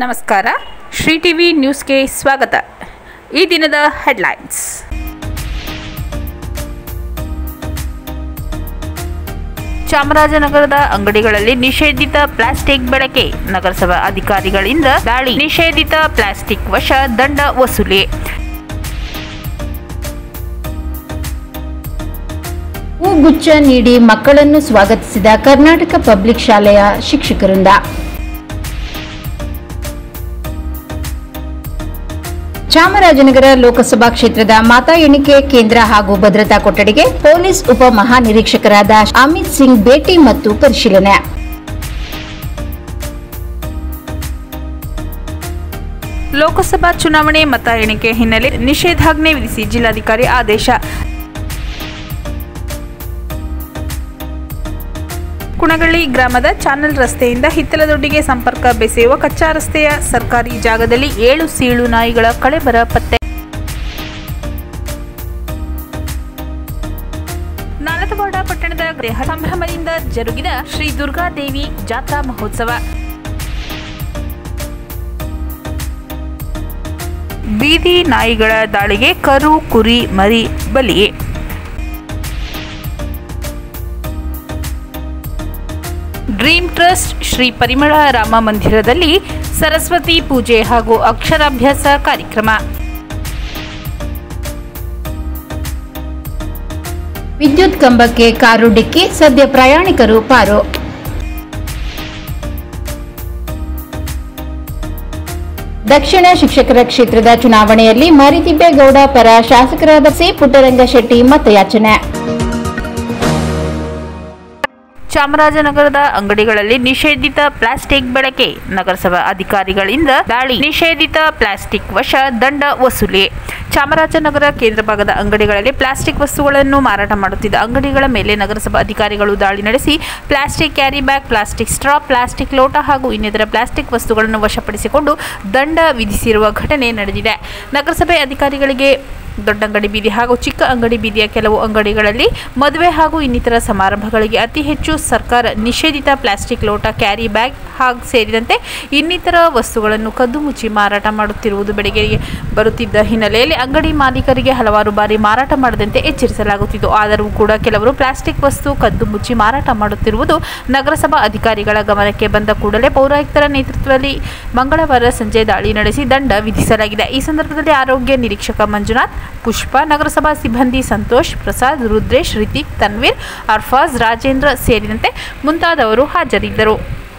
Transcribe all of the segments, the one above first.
ನಮಸ್ಕಾರ ಶ್ರೀ ಟಿವಿ ನ್ಯೂಸ್ಗೆ ಸ್ವಾಗತ ಈ ದಿನದ ಹೆಡ್ಲೈನ್ಸ್ ಚಾಮರಾಜನಗರದ ಅಂಗಡಿಗಳಲ್ಲಿ ನಿಷೇಧಿತ ಪ್ಲಾಸ್ಟಿಕ್ ಬಳಕೆ ನಗರಸಭಾ ಅಧಿಕಾರಿಗಳಿಂದ ದಾಳಿ ನಿಷೇಧಿತ ಪ್ಲಾಸ್ಟಿಕ್ ವಶ ದಂಡ ವಸೂಲಿ ಹೂಗುಚ್ಛ ನೀಡಿ ಮಕ್ಕಳನ್ನು ಸ್ವಾಗತಿಸಿದ ಕರ್ನಾಟಕ ಪಬ್ಲಿಕ್ ಶಾಲೆಯ ಶಿಕ್ಷಕರಿಂದ ಚಾಮರಾಜನಗರ ಲೋಕಸಭಾ ಕ್ಷೇತ್ರದ ಮತ ಎಣಿಕೆ ಕೇಂದ್ರ ಹಾಗೂ ಭದ್ರತಾ ಕೊಠಡಿಗೆ ಪೊಲೀಸ್ ಉಪ ಮಹಾನಿರೀಕ್ಷಕರಾದ ಅಮಿತ್ ಸಿಂಗ್ ಭೇಟಿ ಮತ್ತು ಪರಿಶೀಲನೆ ಲೋಕಸಭಾ ಚುನಾವಣೆ ಮತ ಎಣಿಕೆ ಹಿನ್ನೆಲೆ ನಿಷೇಧಾಜ್ಞೆ ವಿಧಿಸಿ ಜಿಲ್ಲಾಧಿಕಾರಿ ಆದೇಶ ಕುಣಗಳ್ಳಿ ಗ್ರಾಮದ ಚಾನಲ್ ರಸ್ತೆಯಿಂದ ಹಿತ್ತಲದೊಡ್ಡಿಗೆ ಸಂಪರ್ಕ ಬೆಸೆಯುವ ಕಚ್ಚಾ ರಸ್ತೆಯ ಸರ್ಕಾರಿ ಜಾಗದಲ್ಲಿ ಏಳು ಸೀಳು ನಾಯಿಗಳ ಕಳೆಬರ ಪತ್ತೆ ನಾಲತವಾಡ ಪಟ್ಟಣದ ಗೃಹ ಸಂಭ್ರಮದಿಂದ ಜರುಗಿದ ಶ್ರೀ ದುರ್ಗಾದೇವಿ ಜಾತ್ರಾ ಮಹೋತ್ಸವ ಬೀದಿ ನಾಯಿಗಳ ದಾಳಿಗೆ ಕರು ಕುರಿ ಮರಿ ಬಲಿ ಡ್ರೀಮ್ ಟ್ರಸ್ಟ್ ಶ್ರೀ ಪರಿಮಳ ರಾಮ ಮಂದಿರದಲ್ಲಿ ಸರಸ್ವತಿ ಪೂಜೆ ಹಾಗೂ ಅಕ್ಷರಾಭ್ಯಾಸ ಕಾರ್ಯಕ್ರಮ ವಿದ್ಯುತ್ ಕಂಬಕ್ಕೆ ಕಾರು ಡಿಕ್ಕಿ ಸದ್ಯ ಪ್ರಯಾಣಿಕರು ಪಾರು ದಕ್ಷಿಣ ಶಿಕ್ಷಕರ ಕ್ಷೇತ್ರದ ಚುನಾವಣೆಯಲ್ಲಿ ಮರಿತಿಬ್ಬೇಗೌಡ ಪರ ಶಾಸಕರಾದ ಸಿ ಪುಟ್ಟರಂಗ ಶೆಟ್ಟಿ ಮತಯಾಚನೆ ಚಾಮರಾಜನಗರದ ಅಂಗಡಿಗಳಲ್ಲಿ ನಿಷೇಧಿತ ಪ್ಲಾಸ್ಟಿಕ್ ಬಳಕೆ ನಗರಸಭಾ ಅಧಿಕಾರಿಗಳಿಂದ ದಾಳಿ ನಿಷೇಧಿತ ಪ್ಲಾಸ್ಟಿಕ್ ವಶ ದಂಡ ವಸೂಲಿ ಚಾಮರಾಜನಗರ ಕೇಂದ್ರ ಭಾಗದ ಅಂಗಡಿಗಳಲ್ಲಿ ಪ್ಲಾಸ್ಟಿಕ್ ವಸ್ತುಗಳನ್ನು ಮಾರಾಟ ಮಾಡುತ್ತಿದ್ದ ಅಂಗಡಿಗಳ ಮೇಲೆ ನಗರಸಭಾ ಅಧಿಕಾರಿಗಳು ದಾಳಿ ನಡೆಸಿ plastic carry bag plastic straw plastic ಲೋಟ ಹಾಗೂ ಇನ್ನಿತರ ಪ್ಲಾಸ್ಟಿಕ್ ವಸ್ತುಗಳನ್ನು ವಶಪಡಿಸಿಕೊಂಡು ದಂಡ ವಿಧಿಸಿರುವ ಘಟನೆ ನಡೆದಿದೆ ನಗರಸಭೆ ಅಧಿಕಾರಿಗಳಿಗೆ ದೊಡ್ಡಂಗಡಿ ಬೀದಿ ಹಾಗೂ ಚಿಕ್ಕ ಅಂಗಡಿ ಬೀದಿಯ ಕೆಲವು ಅಂಗಡಿಗಳಲ್ಲಿ ಮದುವೆ ಹಾಗೂ ಇನ್ನಿತರ ಸಮಾರಂಭಗಳಿಗೆ ಅತಿ ಹೆಚ್ಚು ಸರ್ಕಾರ ನಿಷೇಧಿತ ಪ್ಲಾಸ್ಟಿಕ್ ಲೋಟ ಕ್ಯಾರಿ ಬ್ಯಾಗ್ ಹಾಗೂ ಸೇರಿದಂತೆ ಇನ್ನಿತರ ವಸ್ತುಗಳನ್ನು ಕದ್ದು ಮುಚ್ಚಿ ಮಾರಾಟ ಮಾಡುತ್ತಿರುವುದು ಬೆಳಗ್ಗೆ ಬರುತ್ತಿದ್ದ ಹಿನ್ನೆಲೆಯಲ್ಲಿ ಅಂಗಡಿ ಮಾಲೀಕರಿಗೆ ಹಲವಾರು ಬಾರಿ ಮಾರಾಟ ಮಾಡದಂತೆ ಎಚ್ಚರಿಸಲಾಗುತ್ತಿತ್ತು ಆದರೂ ಕೂಡ ಕೆಲವರು ಪ್ಲಾಸ್ಟಿಕ್ ವಸ್ತು ಕದ್ದು ಮುಚ್ಚಿ ಮಾರಾಟ ಮಾಡುತ್ತಿರುವುದು ನಗರಸಭಾ ಅಧಿಕಾರಿಗಳ ಗಮನಕ್ಕೆ ಬಂದ ಕೂಡಲೇ ಪೌರಾಯುಕ್ತರ ನೇತೃತ್ವದಲ್ಲಿ ಮಂಗಳವಾರ ಸಂಜೆ ದಾಳಿ ನಡೆಸಿ ದಂಡ ವಿಧಿಸಲಾಗಿದೆ ಈ ಸಂದರ್ಭದಲ್ಲಿ ಆರೋಗ್ಯ ನಿರೀಕ್ಷಕ ಮಂಜುನಾಥ್ ಪುಷ್ಪ ನಗರಸಭಾ ಸಿಬ್ಬಂದಿ ಸಂತೋಷ್ ಪ್ರಸಾದ್ ರುದ್ರೇಶ್ ರಿತಿಕ್ ತನ್ವೀರ್ ಅರ್ಫಾಜ್ ರಾಜೇಂದ್ರ ಸೇರಿದಂತೆ ಮುಂತಾದವರು ಹಾಜರಿದ್ದರು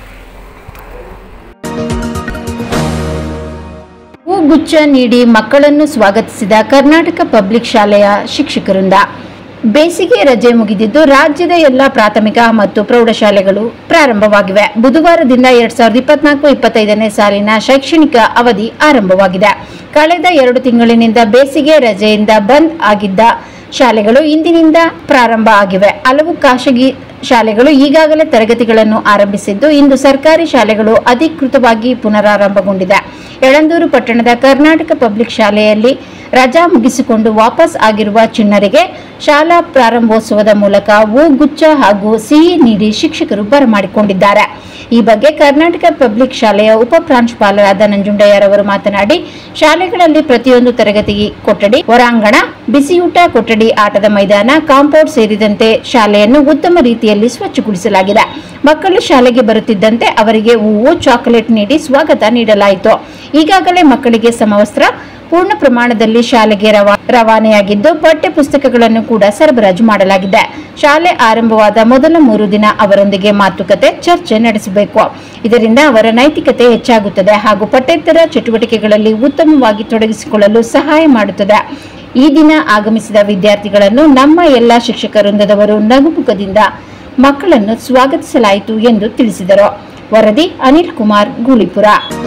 ಹೂಗುಚ್ಛ ನೀಡಿ ಮಕ್ಕಳನ್ನು ಸ್ವಾಗತಿಸಿದ ಕರ್ನಾಟಕ ಪಬ್ಲಿಕ್ ಶಾಲೆಯ ಶಿಕ್ಷಕರಿಂದ ಬೇಸಿಗೆ ರಜೆ ಮುಗಿದಿದ್ದು ರಾಜ್ಯದ ಎಲ್ಲ ಪ್ರಾಥಮಿಕ ಮತ್ತು ಪ್ರೌಢಶಾಲೆಗಳು ಪ್ರಾರಂಭವಾಗಿವೆ ಬುಧವಾರದಿಂದ ಎರಡ್ ಸಾವಿರದ ಇಪ್ಪತ್ನಾಲ್ಕು ಇಪ್ಪತ್ತೈದನೇ ಸಾಲಿನ ಶೈಕ್ಷಣಿಕ ಅವಧಿ ಆರಂಭವಾಗಿದೆ ಕಳೆದ ಎರಡು ತಿಂಗಳಿನಿಂದ ಬೇಸಿಗೆ ರಜೆಯಿಂದ ಬಂದ್ ಆಗಿದ್ದ ಶಾಲೆಗಳು ಇಂದಿನಿಂದ ಪ್ರಾರಂಭ ಆಗಿವೆ ಹಲವು ಖಾಸಗಿ ಶಾಲೆಗಳು ಈಗಾಗಲೇ ತರಗತಿಗಳನ್ನು ಆರಂಭಿಸಿದ್ದು ಇಂದು ಸರ್ಕಾರಿ ಶಾಲೆಗಳು ಅಧಿಕೃತವಾಗಿ ಪುನರಾರಂಭಗೊಂಡಿದೆ ಯಳಂದೂರು ಪಟ್ಟಣದ ಕರ್ನಾಟಕ ಪಬ್ಲಿಕ್ ಶಾಲೆಯಲ್ಲಿ ರಜಾ ಮುಗಿಸಿಕೊಂಡು ವಾಪಸ್ ಆಗಿರುವ ಚಿಣ್ಣರಿಗೆ ಶಾಲಾ ಪ್ರಾರಂಭೋತ್ಸವದ ಮೂಲಕ ಹೂಗುಚ್ಛ ಹಾಗೂ ಸಿಹಿ ನೀಡಿ ಶಿಕ್ಷಕರು ಬರಮಾಡಿಕೊಂಡಿದ್ದಾರೆ ಈ ಬಗ್ಗೆ ಕರ್ನಾಟಕ ಪಬ್ಲಿಕ್ ಶಾಲೆಯ ಉಪ ಪ್ರಾಂಶುಪಾಲರಾದ ನಂಜುಂಡಯ್ಯರವರು ಮಾತನಾಡಿ ಶಾಲೆಗಳಲ್ಲಿ ಪ್ರತಿಯೊಂದು ತರಗತಿ ಕೊಠಡಿ ಹೊರಾಂಗಣ ಬಿಸಿಯೂಟ ಕೊಠಡಿ ಆಟದ ಮೈದಾನ ಕಾಂಪೌಂಡ್ ಸೇರಿದಂತೆ ಶಾಲೆಯನ್ನು ಉತ್ತಮ ರೀತಿಯಲ್ಲಿ ಸ್ವಚ್ಛಗೊಳಿಸಲಾಗಿದೆ ಮಕ್ಕಳು ಶಾಲೆಗೆ ಬರುತ್ತಿದ್ದಂತೆ ಅವರಿಗೆ ಹೂವು ಚಾಕೊಲೇಟ್ ನೀಡಿ ಸ್ವಾಗತ ನೀಡಲಾಯಿತು ಈಗಾಗಲೇ ಮಕ್ಕಳಿಗೆ ಸಮವಸ್ತ್ರ ಪೂರ್ಣ ಪ್ರಮಾಣದಲ್ಲಿ ಶಾಲೆಗೆ ರವಾ ರವಾನೆಯಾಗಿದ್ದು ಪಠ್ಯ ಪುಸ್ತಕಗಳನ್ನು ಕೂಡ ಸರಬರಾಜು ಮಾಡಲಾಗಿದೆ ಶಾಲೆ ಆರಂಭವಾದ ಮೊದಲ ಮೂರು ದಿನ ಅವರೊಂದಿಗೆ ಮಾತುಕತೆ ಚರ್ಚೆ ನಡೆಸಬೇಕು ಇದರಿಂದ ಅವರ ನೈತಿಕತೆ ಹೆಚ್ಚಾಗುತ್ತದೆ ಹಾಗೂ ಪಠ್ಯೇತರ ಚಟುವಟಿಕೆಗಳಲ್ಲಿ ಉತ್ತಮವಾಗಿ ತೊಡಗಿಸಿಕೊಳ್ಳಲು ಸಹಾಯ ಮಾಡುತ್ತದೆ ಈ ದಿನ ಆಗಮಿಸಿದ ವಿದ್ಯಾರ್ಥಿಗಳನ್ನು ನಮ್ಮ ಎಲ್ಲ ಶಿಕ್ಷಕ ವೃಂದದವರು ನಗುಮುಖದಿಂದ ಮಕ್ಕಳನ್ನು ಸ್ವಾಗತಿಸಲಾಯಿತು ಎಂದು ತಿಳಿಸಿದರು ವರದಿ ಅನಿಲ್ ಕುಮಾರ್ ಗೂಳಿಪುರ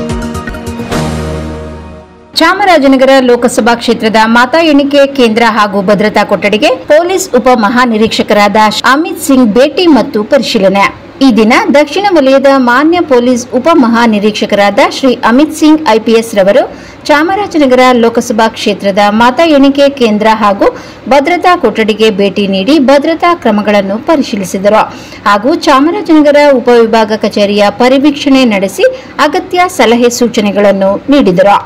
ಚಾಮರಾಜನಗರ ಲೋಕಸಭಾ ಕ್ಷೇತ್ರದ ಮತ ಎಣಿಕೆ ಕೇಂದ್ರ ಹಾಗೂ ಭದ್ರತಾ ಕೊಠಡಿಗೆ ಪೊಲೀಸ್ ಉಪ ಮಹಾನಿರೀಕ್ಷಕರಾದ ಅಮಿತ್ ಸಿಂಗ್ ಭೇಟಿ ಮತ್ತು ಪರಿಶೀಲನೆ ಈ ದಿನ ದಕ್ಷಿಣ ವಲಯದ ಮಾನ್ಯ ಪೊಲೀಸ್ ಉಪಮಹಾನಿರೀಕ್ಷಕರಾದ ಶ್ರೀ ಅಮಿತ್ ಸಿಂಗ್ ಐಪಿಎಸ್ ರವರು ಚಾಮರಾಜನಗರ ಲೋಕಸಭಾ ಕ್ಷೇತ್ರದ ಮತ ಎಣಿಕೆ ಕೇಂದ್ರ ಹಾಗೂ ಭದ್ರತಾ ಕೊಠಡಿಗೆ ಭೇಟಿ ನೀಡಿ ಭದ್ರತಾ ಕ್ರಮಗಳನ್ನು ಪರಿಶೀಲಿಸಿದರು ಹಾಗೂ ಚಾಮರಾಜನಗರ ಉಪವಿಭಾಗ ಕಚೇರಿಯ ಪರಿವೀಕ್ಷಣೆ ನಡೆಸಿ ಅಗತ್ಯ ಸಲಹೆ ಸೂಚನೆಗಳನ್ನು ನೀಡಿದರು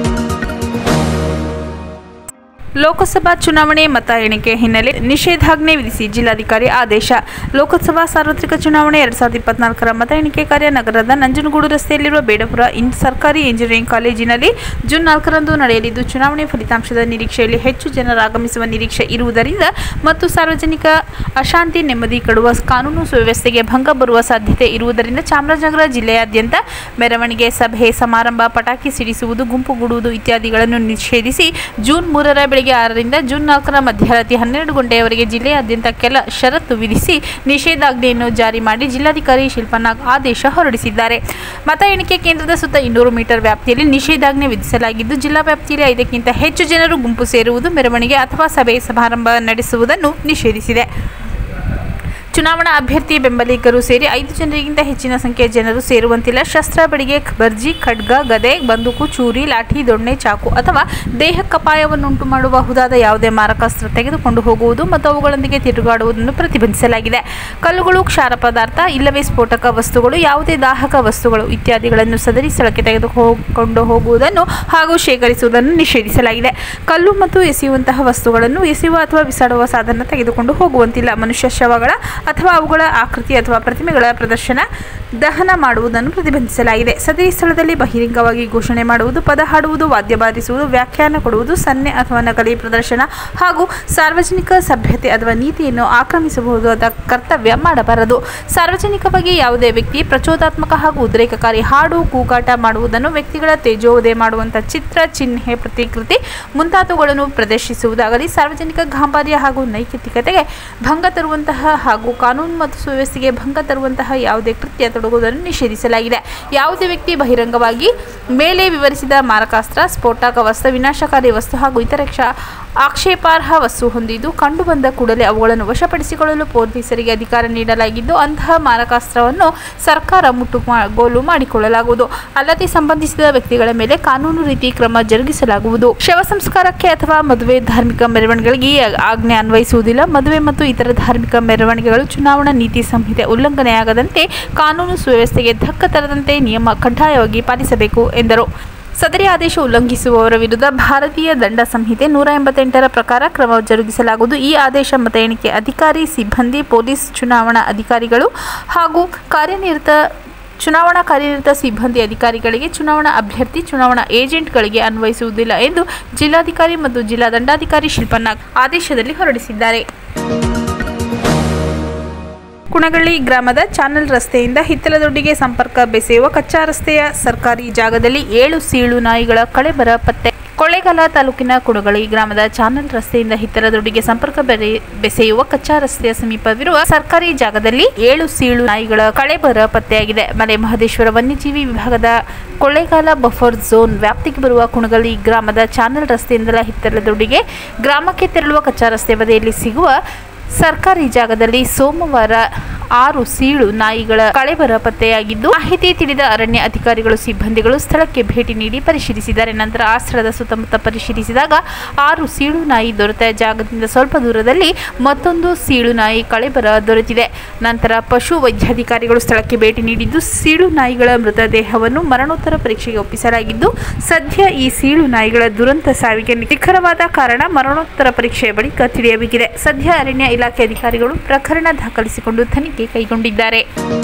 ಲೋಕಸಭಾ ಚುನಾವಣೆ ಮತ ಎಣಿಕೆ ಹಿನ್ನೆಲೆ ನಿಷೇಧಾಜ್ಞೆ ವಿಧಿಸಿ ಜಿಲ್ಲಾಧಿಕಾರಿ ಆದೇಶ ಲೋಕಸಭಾ ಸಾರ್ವತ್ರಿಕ ಚುನಾವಣೆ ಎರಡ್ ಸಾವಿರದ ಇಪ್ಪತ್ನಾಲ್ಕರ ಮತ ಎಣಿಕೆ ಕಾರ್ಯ ನಗರದ ನಂಜನಗೂಡು ರಸ್ತೆಯಲ್ಲಿರುವ ಬೇಡಪುರ ಇನ್ ಸರ್ಕಾರಿ ಇಂಜಿನಿಯರಿಂಗ್ ಕಾಲೇಜಿನಲ್ಲಿ ಜೂನ್ ನಾಲ್ಕರಂದು ನಡೆಯಲಿದ್ದು ಚುನಾವಣೆ ಫಲಿತಾಂಶದ ನಿರೀಕ್ಷೆಯಲ್ಲಿ ಹೆಚ್ಚು ಜನರು ಆಗಮಿಸುವ ನಿರೀಕ್ಷೆ ಇರುವುದರಿಂದ ಮತ್ತು ಸಾರ್ವಜನಿಕ ಅಶಾಂತಿ ನೆಮ್ಮದಿ ಕೆಡುವ ಕಾನೂನು ಸುವ್ಯವಸ್ಥೆಗೆ ಭಂಗ ಬರುವ ಸಾಧ್ಯತೆ ಇರುವುದರಿಂದ ಚಾಮರಾಜನಗರ ಜಿಲ್ಲೆಯಾದ್ಯಂತ ಮೆರವಣಿಗೆ ಸಭೆ ಸಮಾರಂಭ ಪಟಾಕಿ ಸಿಡಿಸುವುದು ಗುಂಪುಗೂಡುವುದು ಇತ್ಯಾದಿಗಳನ್ನು ನಿಷೇಧಿಸಿ ಜೂನ್ ಮೂರರ ಬೆಳಗ್ಗೆ ಆರರಿಂದ ಜೂನ್ ನಾಲ್ಕರ ಮಧ್ಯರಾತ್ರಿ ಹನ್ನೆರಡು ಗಂಟೆಯವರೆಗೆ ಜಿಲ್ಲೆಯಾದ್ಯಂತ ಕೆಲ ಷರತ್ತು ವಿಧಿಸಿ ನಿಷೇಧಾಜ್ಞೆಯನ್ನು ಜಾರಿ ಮಾಡಿ ಜಿಲ್ಲಾಧಿಕಾರಿ ಶಿಲ್ಪನಾಗ್ ಆದೇಶ ಹೊರಡಿಸಿದ್ದಾರೆ ಮತ ಎಣಿಕೆ ಕೇಂದ್ರದ ಸುತ್ತ ಇನ್ನೂರು ಮೀಟರ್ ವ್ಯಾಪ್ತಿಯಲ್ಲಿ ನಿಷೇಧಾಜ್ಞೆ ವಿಧಿಸಲಾಗಿದ್ದು ಜಿಲ್ಲಾ ವ್ಯಾಪ್ತಿಯಲ್ಲಿ ಐದಕ್ಕಿಂತ ಹೆಚ್ಚು ಜನರು ಗುಂಪು ಸೇರುವುದು ಮೆರವಣಿಗೆ ಅಥವಾ ಸಭೆ ಸಮಾರಂಭ ನಡೆಸುವುದನ್ನು ನಿಷೇಧಿಸಿದೆ ಚುನಾವಣಾ ಅಭ್ಯರ್ಥಿ ಬೆಂಬಲಿಗರು ಸೇರಿ ಐದು ಜನರಿಗಿಂತ ಹೆಚ್ಚಿನ ಸಂಖ್ಯೆಯ ಜನರು ಸೇರುವಂತಿಲ್ಲ ಶಸ್ತ್ರ ಬಡಿಗೆ ಬರ್ಜಿ ಖಡ್ಗ ಗದೆ ಬಂದೂಕು ಚೂರಿ ಲಾಠಿ ದೊಣ್ಣೆ ಚಾಕು ಅಥವಾ ದೇಹಕ್ಕಪಾಯವನ್ನುಂಟು ಮಾಡಬಹುದಾದ ಯಾವುದೇ ಮಾರಕಾಸ್ತ್ರ ತೆಗೆದುಕೊಂಡು ಹೋಗುವುದು ಮತ್ತು ಅವುಗಳೊಂದಿಗೆ ತಿರುಗಾಡುವುದನ್ನು ಪ್ರತಿಬಂಧಿಸಲಾಗಿದೆ ಕಲ್ಲುಗಳು ಕ್ಷಾರ ಪದಾರ್ಥ ಇಲ್ಲವೇ ಸ್ಫೋಟಕ ವಸ್ತುಗಳು ಯಾವುದೇ ದಾಹಕ ವಸ್ತುಗಳು ಇತ್ಯಾದಿಗಳನ್ನು ಸದರಿ ಸ್ಥಳಕ್ಕೆ ತೆಗೆದುಕೊಂಡು ಹೋಗುವುದನ್ನು ಹಾಗೂ ಶೇಖರಿಸುವುದನ್ನು ನಿಷೇಧಿಸಲಾಗಿದೆ ಕಲ್ಲು ಮತ್ತು ಎಸೆಯುವಂತಹ ವಸ್ತುಗಳನ್ನು ಎಸೆಯುವ ಅಥವಾ ಬಿಸಾಡುವ ಸಾಧನ ತೆಗೆದುಕೊಂಡು ಹೋಗುವಂತಿಲ್ಲ ಮನುಷ್ಯ ಶವಗಳ ಅಥವಾ ಅವುಗಳ ಆಕೃತಿ ಅಥವಾ ಪ್ರತಿಮೆಗಳ ಪ್ರದರ್ಶನ ದಹನ ಮಾಡುವುದನ್ನು ಪ್ರತಿಬಂಧಿಸಲಾಗಿದೆ ಸದರಿ ಸ್ಥಳದಲ್ಲಿ ಬಹಿರಂಗವಾಗಿ ಘೋಷಣೆ ಮಾಡುವುದು ಪದ ಹಾಡುವುದು ವಾದ್ಯ ಬಾರಿಸುವುದು ವ್ಯಾಖ್ಯಾನ ಕೊಡುವುದು ಸನ್ನೆ ಅಥವಾ ನಕಲಿ ಪ್ರದರ್ಶನ ಹಾಗೂ ಸಾರ್ವಜನಿಕ ಸಭ್ಯತೆ ಅಥವಾ ನೀತಿಯನ್ನು ಆಕ್ರಮಿಸಬಹುದಾದ ಕರ್ತವ್ಯ ಮಾಡಬಾರದು ಸಾರ್ವಜನಿಕವಾಗಿ ಯಾವುದೇ ವ್ಯಕ್ತಿ ಪ್ರಚೋದಾತ್ಮಕ ಹಾಗೂ ಉದ್ರೇಕಕಾರಿ ಹಾಡು ಕೂಗಾಟ ಮಾಡುವುದನ್ನು ವ್ಯಕ್ತಿಗಳ ತೇಜೋವಧೆ ಮಾಡುವಂಥ ಚಿತ್ರ ಚಿಹ್ನೆ ಪ್ರತಿಕೃತಿ ಮುಂತಾದವುಗಳನ್ನು ಪ್ರದರ್ಶಿಸುವುದಾಗಲಿ ಸಾರ್ವಜನಿಕ ಗಾಂಭೀರ್ಯ ಹಾಗೂ ನೈತಿಕತೆಗೆ ಭಂಗ ತರುವಂತಹ ಹಾಗೂ ಕಾನೂನು ಮತ್ತು ಸುವ್ಯವಸ್ಥೆಗೆ ಭಂಗ ತರುವಂತಹ ಯಾವುದೇ ಕೃತ್ಯ ತೊಡಗುವುದನ್ನು ನಿಷೇಧಿಸಲಾಗಿದೆ ಯಾವುದೇ ವ್ಯಕ್ತಿ ಬಹಿರಂಗವಾಗಿ ಮೇಲೆ ವಿವರಿಸಿದ ಮಾರಕಾಸ್ತ್ರ ಸ್ಫೋಟಕ ವಸ್ತು ವಿನಾಶಕಾರಿ ವಸ್ತು ಹಾಗೂ ಇತರ ಕ್ಷ ಆಕ್ಷೇಪಾರ್ಹ ವಸ್ತು ಹೊಂದಿದ್ದು ಕಂಡುಬಂದ ಕೂಡಲೇ ಅವುಗಳನ್ನು ವಶಪಡಿಸಿಕೊಳ್ಳಲು ಪೊಲೀಸರಿಗೆ ಅಧಿಕಾರ ನೀಡಲಾಗಿದ್ದು ಅಂತಹ ಮಾರಕಾಸ್ತ್ರವನ್ನು ಸರ್ಕಾರ ಮುಟ್ಟುಗೋಲು ಮಾಡಿಕೊಳ್ಳಲಾಗುವುದು ಅಲ್ಲದೆ ಸಂಬಂಧಿಸಿದ ವ್ಯಕ್ತಿಗಳ ಮೇಲೆ ಕಾನೂನು ರೀತಿ ಕ್ರಮ ಜರುಗಿಸಲಾಗುವುದು ಶವ ಸಂಸ್ಕಾರಕ್ಕೆ ಅಥವಾ ಮದುವೆ ಧಾರ್ಮಿಕ ಮೆರವಣಿಗೆಗಳಿಗೆ ಈ ಆಜ್ಞೆ ಅನ್ವಯಿಸುವುದಿಲ್ಲ ಮದುವೆ ಮತ್ತು ಇತರ ಧಾರ್ಮಿಕ ಮೆರವಣಿಗೆಗಳು ಚುನಾವಣಾ ನೀತಿ ಸಂಹಿತೆ ಉಲ್ಲಂಘನೆಯಾಗದಂತೆ ಕಾನೂನು ಸುವ್ಯವಸ್ಥೆಗೆ ಧಕ್ಕ ತರದಂತೆ ನಿಯಮ ಕಡ್ಡಾಯವಾಗಿ ಪಾಲಿಸಬೇಕು ಎಂದರು ಸದರಿ ಆದೇಶ ಉಲ್ಲಂಘಿಸುವವರ ವಿರುದ್ಧ ಭಾರತೀಯ ದಂಡ ಸಂಹಿತೆ ನೂರ ಎಂಬತ್ತೆಂಟರ ಪ್ರಕಾರ ಕ್ರಮ ಜರುಗಿಸಲಾಗುವುದು ಈ ಆದೇಶ ಮತ ಎಣಿಕೆ ಅಧಿಕಾರಿ ಸಿಬ್ಬಂದಿ ಪೊಲೀಸ್ ಚುನಾವಣಾ ಅಧಿಕಾರಿಗಳು ಹಾಗೂ ಕಾರ್ಯನಿರತ ಚುನಾವಣಾ ಕಾರ್ಯನಿರತ ಸಿಬ್ಬಂದಿ ಅಧಿಕಾರಿಗಳಿಗೆ ಚುನಾವಣಾ ಅಭ್ಯರ್ಥಿ ಚುನಾವಣಾ ಏಜೆಂಟ್ಗಳಿಗೆ ಅನ್ವಯಿಸುವುದಿಲ್ಲ ಎಂದು ಜಿಲ್ಲಾಧಿಕಾರಿ ಮತ್ತು ಜಿಲ್ಲಾ ದಂಡಾಧಿಕಾರಿ ಶಿಲ್ಪನಾಗ್ ಆದೇಶದಲ್ಲಿ ಹೊರಡಿಸಿದ್ದಾರೆ ಕುಣಗಳ್ಳಿ ಗ್ರಾಮದ ಚಾನಲ್ ರಸ್ತೆಯಿಂದ ಹಿತ್ತಲದೊಡ್ಡಿಗೆ ಸಂಪರ್ಕ ಬೆಸೆಯುವ ಕಚ್ಚಾ ರಸ್ತೆಯ ಸರ್ಕಾರಿ ಜಾಗದಲ್ಲಿ ಏಳು ಸೀಳು ನಾಯಿಗಳ ಕಳೆಬರ ಪತ್ತೆ ಕೊಳ್ಳೇಗಾಲ ತಾಲೂಕಿನ ಕುಣಗಳಿ ಗ್ರಾಮದ ಚಾನಲ್ ರಸ್ತೆಯಿಂದ ಹಿತ್ತಲದೊಡ್ಡಿಗೆ ಸಂಪರ್ಕ ಬೆರೆ ಬೆಸೆಯುವ ಕಚ್ಚಾ ರಸ್ತೆಯ ಸಮೀಪವಿರುವ ಸರ್ಕಾರಿ ಜಾಗದಲ್ಲಿ ಏಳು ಸೀಳು ನಾಯಿಗಳ ಕಳೆಬರ ಪತ್ತೆಯಾಗಿದೆ ಮಲೆ ಮಹದೇಶ್ವರ ವನ್ಯಜೀವಿ ವಿಭಾಗದ ಕೊಳ್ಳೇಗಾಲ ಬಫರ್ ಝೋನ್ ವ್ಯಾಪ್ತಿಗೆ ಬರುವ ಕುಣಗಳಿ ಗ್ರಾಮದ ಚಾನಲ್ ರಸ್ತೆಯಿಂದಲ ಹಿತ್ತಲದೊಡ್ಡಿಗೆ ಗ್ರಾಮಕ್ಕೆ ತೆರಳುವ ಕಚ್ಚಾ ರಸ್ತೆ ಬದಿಯಲ್ಲಿ ಸಿಗುವ ಸರ್ಕಾರಿ ಜಾಗದಲ್ಲಿ ಸೋಮವಾರ ಆರು ಸೀಳು ನಾಯಿಗಳ ಕಳೆಬರ ಪತ್ತೆಯಾಗಿದ್ದು ಮಾಹಿತಿ ತಿಳಿದ ಅರಣ್ಯ ಅಧಿಕಾರಿಗಳು ಸಿಬ್ಬಂದಿಗಳು ಸ್ಥಳಕ್ಕೆ ಭೇಟಿ ನೀಡಿ ಪರಿಶೀಲಿಸಿದ್ದಾರೆ ನಂತರ ಆ ಸ್ಥಳದ ಸುತ್ತಮುತ್ತ ಪರಿಶೀಲಿಸಿದಾಗ ಆರು ಸೀಳು ನಾಯಿ ದೊರೆತ ಜಾಗದಿಂದ ಸ್ವಲ್ಪ ದೂರದಲ್ಲಿ ಮತ್ತೊಂದು ಸೀಳು ನಾಯಿ ಕಳೆಬರ ದೊರೆತಿದೆ ನಂತರ ಪಶು ವೈದ್ಯಾಧಿಕಾರಿಗಳು ಸ್ಥಳಕ್ಕೆ ಭೇಟಿ ನೀಡಿದ್ದು ಸೀಳು ನಾಯಿಗಳ ಮೃತದೇಹವನ್ನು ಮರಣೋತ್ತರ ಪರೀಕ್ಷೆಗೆ ಒಪ್ಪಿಸಲಾಗಿದ್ದು ಸದ್ಯ ಈ ಸೀಳು ನಾಯಿಗಳ ದುರಂತ ಸಾವಿಗೆ ನಿಖರವಾದ ಕಾರಣ ಮರಣೋತ್ತರ ಪರೀಕ್ಷೆಯ ಬಳಿಕ ತಿಳಿಯಬೇಕಿದೆ ಸದ್ಯ ಅರಣ್ಯ ಇಲಾಖೆ ಅಧಿಕಾರಿಗಳು ಪ್ರಕರಣ ದಾಖಲಿಸಿಕೊಂಡು ತನಿಖೆ ಕೈಗೊಂಡಿದ್ದಾರೆ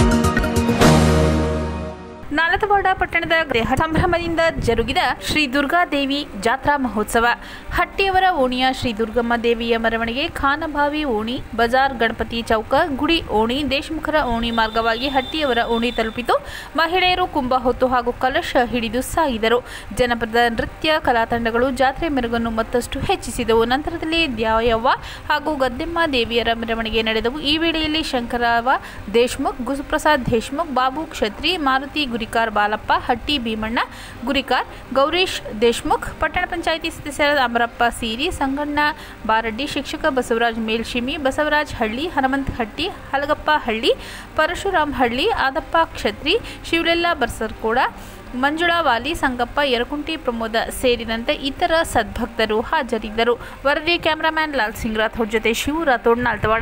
ನಾಲತವಾಡ ಪಟ್ಟಣದ ದೇಹ ಸಂಭ್ರಮದಿಂದ ಜರುಗಿದ ಶ್ರೀ ದುರ್ಗಾದೇವಿ ಜಾತ್ರಾ ಮಹೋತ್ಸವ ಹಟ್ಟಿಯವರ ಓಣಿಯ ಶ್ರೀ ದುರ್ಗಮ್ಮ ದೇವಿಯ ಮೆರವಣಿಗೆ ಖಾನಭಾವಿ ಓಣಿ ಬಜಾರ್ ಗಣಪತಿ ಚೌಕ ಗುಡಿ ಓಣಿ ದೇಶಮುಖರ ಓಣಿ ಮಾರ್ಗವಾಗಿ ಹಟ್ಟಿಯವರ ಓಣಿ ತಲುಪಿತು ಮಹಿಳೆಯರು ಕುಂಭ ಹೊತ್ತು ಹಾಗೂ ಕಲಶ ಹಿಡಿದು ಸಾಗಿದರು ಜನಪದ ನೃತ್ಯ ಕಲಾ ತಂಡಗಳು ಜಾತ್ರೆ ಮೆರುಗನ್ನು ಮತ್ತಷ್ಟು ಹೆಚ್ಚಿಸಿದವು ನಂತರದಲ್ಲಿ ದ್ಯಾಯವ್ವ ಹಾಗೂ ಗದ್ದೆಮ್ಮ ದೇವಿಯರ ಮೆರವಣಿಗೆ ನಡೆದವು ಈ ವೇಳೆಯಲ್ಲಿ ಶಂಕರವ ದೇಶ್ಮುಖ್ ಗುರುಪ್ರಸಾದ್ ದೇಶ್ಮುಖ್ ಬಾಬು ಕ್ಷತ್ರಿ ಮಾರುತಿ ಗುರಿಕಾರ ಗುರಿಕಾರ್ ಬಾಲಪ್ಪ ಹಟ್ಟಿ ಭೀಮಣ್ಣ ಗುರಿಕಾರ್ ಗೌರೀಶ್ ದೇಶ್ಮುಖ್ ಪಟ್ಟಣ ಪಂಚಾಯಿತಿ ಸದಸ್ಯರಾದ ಅಮರಪ್ಪ ಸೀರಿ ಸಂಗಣ್ಣ ಬಾರಡ್ಡಿ ಶಿಕ್ಷಕ ಬಸವರಾಜ್ ಮೇಲ್ಶಿಮಿ ಬಸವರಾಜ್ ಹಳ್ಳಿ ಹನುಮಂತ ಹಟ್ಟಿ ಹಲಗಪ್ಪ ಹಳ್ಳಿ ಪರಶುರಾಮ್ ಹಳ್ಳಿ ಆದಪ್ಪ ಕ್ಷತ್ರಿ ಶಿವಲೆಲ್ಲ ಬರ್ಸರ್ಕೋಡ ಮಂಜುಳಾ ವಾಲಿ ಸಂಗಪ್ಪ ಯರಕುಂಟಿ ಪ್ರಮೋದ ಸೇರಿದಂತೆ ಇತರ ಸದ್ಭಕ್ತರು ಹಾಜರಿದ್ದರು ವರದಿ ಕ್ಯಾಮರಾಮ್ಯಾನ್ ಲಾಲ್ ಸಿಂಗ್ ರಾಥೋಡ್ ಜೊತೆ ಶಿವ ರಾಥೋಡ್ ನಾಲ್ತವಾಡ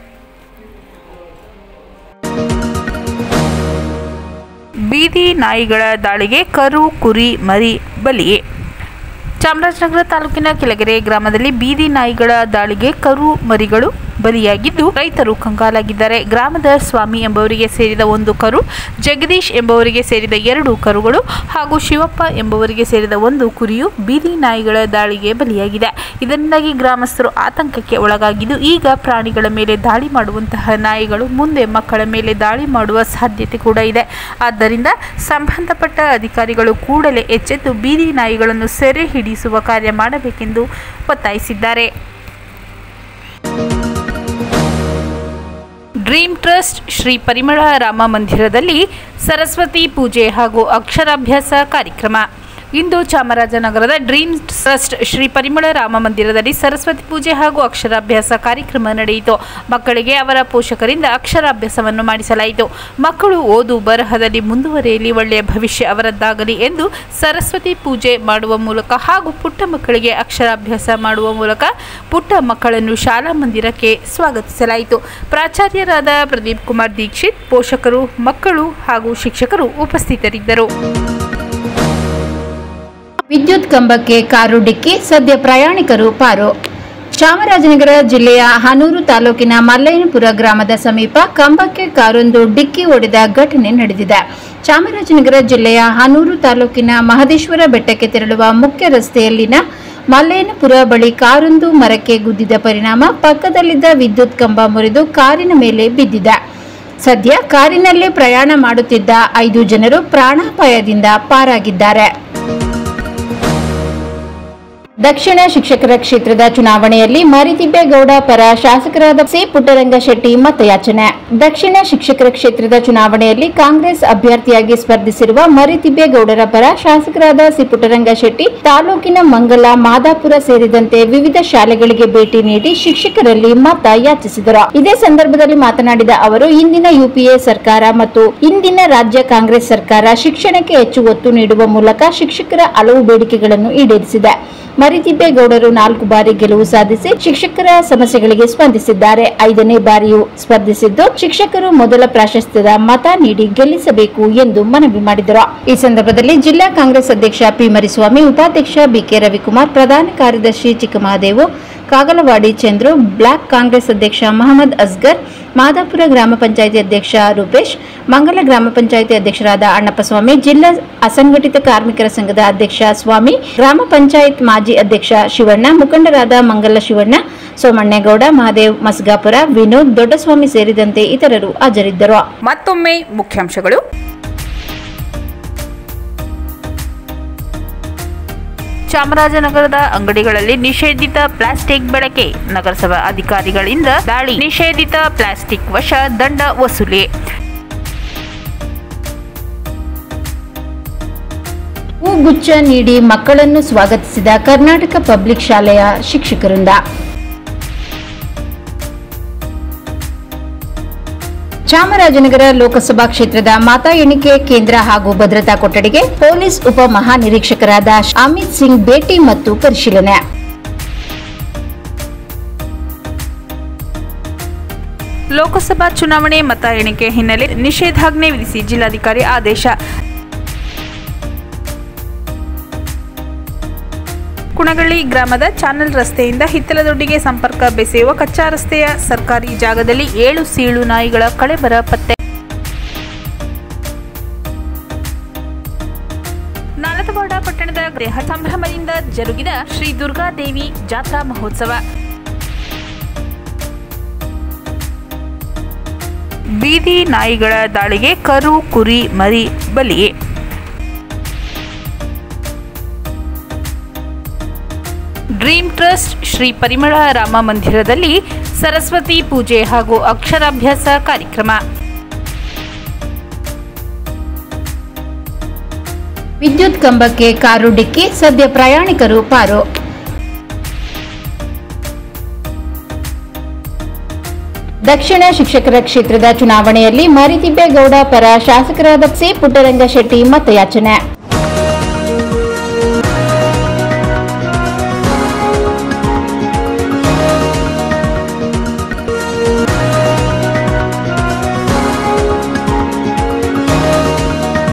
ಬೀದಿ ನಾಯಿಗಳ ದಾಳಿಗೆ ಕರು ಕುರಿ ಮರಿ ಬಲಿ ಚಾಮರಾಜನಗರ ತಾಲೂಕಿನ ಕೆಳಗೆರೆ ಗ್ರಾಮದಲ್ಲಿ ಬೀದಿ ನಾಯಿಗಳ ದಾಳಿಗೆ ಕರು ಮರಿಗಳು ಬಲಿಯಾಗಿದ್ದು ರೈತರು ಕಂಗಾಲಾಗಿದ್ದಾರೆ ಗ್ರಾಮದ ಸ್ವಾಮಿ ಎಂಬವರಿಗೆ ಸೇರಿದ ಒಂದು ಕರು ಜಗದೀಶ್ ಎಂಬವರಿಗೆ ಸೇರಿದ ಎರಡು ಕರುಗಳು ಹಾಗೂ ಶಿವಪ್ಪ ಎಂಬವರಿಗೆ ಸೇರಿದ ಒಂದು ಕುರಿಯು ಬೀದಿ ನಾಯಿಗಳ ದಾಳಿಗೆ ಬಲಿಯಾಗಿದೆ ಇದರಿಂದಾಗಿ ಗ್ರಾಮಸ್ಥರು ಆತಂಕಕ್ಕೆ ಒಳಗಾಗಿದ್ದು ಈಗ ಪ್ರಾಣಿಗಳ ಮೇಲೆ ದಾಳಿ ಮಾಡುವಂತಹ ನಾಯಿಗಳು ಮುಂದೆ ಮಕ್ಕಳ ಮೇಲೆ ದಾಳಿ ಮಾಡುವ ಸಾಧ್ಯತೆ ಕೂಡ ಇದೆ ಆದ್ದರಿಂದ ಸಂಬಂಧಪಟ್ಟ ಅಧಿಕಾರಿಗಳು ಕೂಡಲೇ ಎಚ್ಚೆತ್ತು ಬೀದಿ ನಾಯಿಗಳನ್ನು ಸೆರೆ ಹಿಡಿಸುವ ಕಾರ್ಯ ಮಾಡಬೇಕೆಂದು ಒತ್ತಾಯಿಸಿದ್ದಾರೆ ಡ್ರೀಮ್ ಟ್ರಸ್ಟ್ ಶ್ರೀ ಪರಿಮಳ ರಾಮ ಮಂದಿರದಲ್ಲಿ ಸರಸ್ವತಿ ಪೂಜೆ ಹಾಗೂ ಅಕ್ಷರಾಭ್ಯಾಸ ಕಾರ್ಯಕ್ರಮ ಇಂದು ಚಾಮರಾಜನಗರದ ಡ್ರೀಮ್ ಟ್ರಸ್ಟ್ ಶ್ರೀ ಪರಿಮಳ ರಾಮ ಮಂದಿರದಲ್ಲಿ ಸರಸ್ವತಿ ಪೂಜೆ ಹಾಗೂ ಅಕ್ಷರಾಭ್ಯಾಸ ಕಾರ್ಯಕ್ರಮ ನಡೆಯಿತು ಮಕ್ಕಳಿಗೆ ಅವರ ಪೋಷಕರಿಂದ ಅಕ್ಷರಾಭ್ಯಾಸವನ್ನು ಮಾಡಿಸಲಾಯಿತು ಮಕ್ಕಳು ಓದು ಬರಹದಲ್ಲಿ ಮುಂದುವರಿಯಲಿ ಒಳ್ಳೆಯ ಭವಿಷ್ಯ ಅವರದ್ದಾಗಲಿ ಎಂದು ಸರಸ್ವತಿ ಪೂಜೆ ಮಾಡುವ ಮೂಲಕ ಹಾಗೂ ಪುಟ್ಟ ಮಕ್ಕಳಿಗೆ ಅಕ್ಷರಾಭ್ಯಾಸ ಮಾಡುವ ಮೂಲಕ ಪುಟ್ಟ ಮಕ್ಕಳನ್ನು ಶಾಲಾ ಮಂದಿರಕ್ಕೆ ಸ್ವಾಗತಿಸಲಾಯಿತು ಪ್ರಾಚಾರ್ಯರಾದ ಪ್ರದೀಪ್ ಕುಮಾರ್ ದೀಕ್ಷಿತ್ ಪೋಷಕರು ಮಕ್ಕಳು ಹಾಗೂ ಶಿಕ್ಷಕರು ಉಪಸ್ಥಿತರಿದ್ದರು ವಿದ್ಯುತ್ ಕಂಬಕ್ಕೆ ಕಾರು ಡಿಕ್ಕಿ ಸದ್ಯ ಪ್ರಯಾಣಿಕರು ಪಾರು ಚಾಮರಾಜನಗರ ಜಿಲ್ಲೆಯ ಹನೂರು ತಾಲೂಕಿನ ಮಲ್ಲಯ್ಯನಪುರ ಗ್ರಾಮದ ಸಮೀಪ ಕಂಬಕ್ಕೆ ಕಾರೊಂದು ಡಿಕ್ಕಿ ಹೊಡೆದ ಘಟನೆ ನಡೆದಿದೆ ಚಾಮರಾಜನಗರ ಜಿಲ್ಲೆಯ ಹನೂರು ತಾಲೂಕಿನ ಮಹದೇಶ್ವರ ಬೆಟ್ಟಕ್ಕೆ ತೆರಳುವ ಮುಖ್ಯ ರಸ್ತೆಯಲ್ಲಿನ ಮಲ್ಲಯ್ಯನಪುರ ಬಳಿ ಕಾರೊಂದು ಮರಕ್ಕೆ ಗುದ್ದಿದ ಪರಿಣಾಮ ಪಕ್ಕದಲ್ಲಿದ್ದ ವಿದ್ಯುತ್ ಕಂಬ ಮುರಿದು ಕಾರಿನ ಮೇಲೆ ಬಿದ್ದಿದೆ ಸದ್ಯ ಕಾರಿನಲ್ಲಿ ಪ್ರಯಾಣ ಮಾಡುತ್ತಿದ್ದ ಐದು ಜನರು ಪ್ರಾಣಾಪಾಯದಿಂದ ಪಾರಾಗಿದ್ದಾರೆ ದಕ್ಷಿಣ ಶಿಕ್ಷಕರ ಕ್ಷೇತ್ರದ ಚುನಾವಣೆಯಲ್ಲಿ ಮರಿತಿಬ್ಬೇಗೌಡ ಪರ ಶಾಸಕರಾದ ಸಿ ಪುಟ್ಟರಂಗ ಶೆಟ್ಟಿ ಮತಯಾಚನೆ ದಕ್ಷಿಣ ಶಿಕ್ಷಕರ ಕ್ಷೇತ್ರದ ಚುನಾವಣೆಯಲ್ಲಿ ಕಾಂಗ್ರೆಸ್ ಅಭ್ಯರ್ಥಿಯಾಗಿ ಸ್ಪರ್ಧಿಸಿರುವ ಮರಿತಿಬ್ಬೇಗೌಡರ ಪರ ಶಾಸಕರಾದ ಸಿ ಪುಟ್ಟರಂಗ ಶೆಟ್ಟಿ ತಾಲೂಕಿನ ಮಂಗಲ ಮಾದಾಪುರ ಸೇರಿದಂತೆ ವಿವಿಧ ಶಾಲೆಗಳಿಗೆ ಭೇಟಿ ನೀಡಿ ಶಿಕ್ಷಕರಲ್ಲಿ ಮತ ಯಾಚಿಸಿದರು ಇದೇ ಸಂದರ್ಭದಲ್ಲಿ ಮಾತನಾಡಿದ ಅವರು ಇಂದಿನ ಯುಪಿಎ ಸರ್ಕಾರ ಮತ್ತು ಇಂದಿನ ರಾಜ್ಯ ಕಾಂಗ್ರೆಸ್ ಸರ್ಕಾರ ಶಿಕ್ಷಣಕ್ಕೆ ಹೆಚ್ಚು ಒತ್ತು ನೀಡುವ ಮೂಲಕ ಶಿಕ್ಷಕರ ಹಲವು ಬೇಡಿಕೆಗಳನ್ನು ಈಡೇರಿಸಿದೆ ಮರಿತಿಬ್ಬೇಗೌಡರು ನಾಲ್ಕು ಬಾರಿ ಗೆಲುವು ಸಾಧಿಸಿ ಶಿಕ್ಷಕರ ಸಮಸ್ಯೆಗಳಿಗೆ ಸ್ಪಂದಿಸಿದ್ದಾರೆ ಐದನೇ ಬಾರಿಯೂ ಸ್ಪರ್ಧಿಸಿದ್ದು ಶಿಕ್ಷಕರು ಮೊದಲ ಪ್ರಾಶಸ್ತ್ಯದ ಮತ ನೀಡಿ ಗೆಲ್ಲಿಸಬೇಕು ಎಂದು ಮನವಿ ಮಾಡಿದರು ಈ ಸಂದರ್ಭದಲ್ಲಿ ಜಿಲ್ಲಾ ಕಾಂಗ್ರೆಸ್ ಅಧ್ಯಕ್ಷ ಪಿ ಮರಿಸ್ವಾಮಿ ಉಪಾಧ್ಯಕ್ಷ ಬಿಕೆ ರವಿಕುಮಾರ್ ಪ್ರಧಾನ ಕಾರ್ಯದರ್ಶಿ ಚಿಕ್ಕಮಹದೇವು ಕಾಗಲವಾಡಿ ಚಂದ್ರು ಬ್ಲಾಕ್ ಕಾಂಗ್ರೆಸ್ ಅಧ್ಯಕ್ಷ ಮಹಮ್ಮದ್ ಅಸ್ಗರ್ ಮಾದಾಪುರ ಗ್ರಾಮ ಪಂಚಾಯಿತಿ ಅಧ್ಯಕ್ಷ ರೂಪೇಶ್ ಮಂಗಲ ಗ್ರಾಮ ಪಂಚಾಯಿತಿ ಅಧ್ಯಕ್ಷರಾದ ಅಣ್ಣಪ್ಪಸ್ವಾಮಿ ಜಿಲ್ಲಾ ಅಸಂಘಟಿತ ಕಾರ್ಮಿಕರ ಸಂಘದ ಅಧ್ಯಕ್ಷ ಸ್ವಾಮಿ ಗ್ರಾಮ ಪಂಚಾಯತ್ ಮಾಜಿ ಅಧ್ಯಕ್ಷ ಶಿವಣ್ಣ ಮುಖಂಡರಾದ ಮಂಗಲ ಶಿವಣ್ಣ ಸೋಮಣ್ಣೇಗೌಡ ಮಹದೇವ್ ಮಸ್ಗಾಪುರ ವಿನೋದ್ ದೊಡ್ಡಸ್ವಾಮಿ ಸೇರಿದಂತೆ ಇತರರು ಹಾಜರಿದ್ದರು ಮತ್ತೊಮ್ಮೆ ಮುಖ್ಯಾಂಶಗಳು ಚಾಮರಾಜನಗರದ ಅಂಗಡಿಗಳಲ್ಲಿ ನಿಷೇಧಿತ ಪ್ಲಾಸ್ಟಿಕ್ ಬಳಕೆ ನಗರಸಭಾ ಅಧಿಕಾರಿಗಳಿಂದ ದಾಳಿ ನಿಷೇಧಿತ ಪ್ಲಾಸ್ಟಿಕ್ ವಶ ದಂಡ ವಸೂಲಿ ಹೂಗುಚ್ಛ ನೀಡಿ ಮಕ್ಕಳನ್ನು ಸ್ವಾಗತಿಸಿದ ಕರ್ನಾಟಕ ಪಬ್ಲಿಕ್ ಶಾಲೆಯ ಶಿಕ್ಷಕರಿಂದ ಚಾಮರಾಜನಗರ ಲೋಕಸಭಾ ಕ್ಷೇತ್ರದ ಮತ ಎಣಿಕೆ ಕೇಂದ್ರ ಹಾಗೂ ಭದ್ರತಾ ಕೊಠಡಿಗೆ ಪೊಲೀಸ್ ಉಪ ಮಹಾನಿರೀಕ್ಷಕರಾದ ಅಮಿತ್ ಸಿಂಗ್ ಭೇಟಿ ಮತ್ತು ಪರಿಶೀಲನೆ ಲೋಕಸಭಾ ಚುನಾವಣೆ ಮತ ಎಣಿಕೆ ಹಿನ್ನೆಲೆ ನಿಷೇಧಾಜ್ಞೆ ವಿಧಿಸಿ ಜಿಲ್ಲಾಧಿಕಾರಿ ಆದೇಶ ಕುಣಗಳ್ಳಿ ಗ್ರಾಮದ ಚಾನಲ್ ರಸ್ತೆಯಿಂದ ಹಿತ್ತಲದೊಡ್ಡಿಗೆ ಸಂಪರ್ಕ ಬೆಸೆಯುವ ಕಚ್ಚಾ ರಸ್ತೆಯ ಸರ್ಕಾರಿ ಜಾಗದಲ್ಲಿ ಏಳು ಸೀಳು ನಾಯಿಗಳ ಕಳೆಬರ ಪತ್ತೆ ನಾಲತವಾಡ ಪಟ್ಟಣದ ಗೃಹ ಸಂಭ್ರಮದಿಂದ ಜರುಗಿದ ಶ್ರೀ ದುರ್ಗಾದೇವಿ ಜಾತ್ರಾ ಮಹೋತ್ಸವ ಬೀದಿ ನಾಯಿಗಳ ದಾಳಿಗೆ ಕರು ಕುರಿ ಮರಿ ಬಲಿ ಡ್ರೀಮ್ ಟ್ರಸ್ಟ್ ಶ್ರೀ ಪರಿಮಳ ರಾಮ ಮಂದಿರದಲ್ಲಿ ಸರಸ್ವತಿ ಪೂಜೆ ಹಾಗೂ ಅಕ್ಷರಾಭ್ಯಾಸ ಕಾರ್ಯಕ್ರಮ ವಿದ್ಯುತ್ ಕಂಬಕ್ಕೆ ಕಾರು ಡಿಕ್ಕಿ ಸದ್ಯ ಪ್ರಯಾಣಿಕರು ಪಾರು ದಕ್ಷಿಣ ಶಿಕ್ಷಕರ ಕ್ಷೇತ್ರದ ಚುನಾವಣೆಯಲ್ಲಿ ಮರಿತಿಬ್ಬೇಗೌಡ ಪರ ಶಾಸಕರಾದ ಸಿ ಪುಟ್ಟರಂಗ ಶೆಟ್ಟಿ ಮತಯಾಚನೆ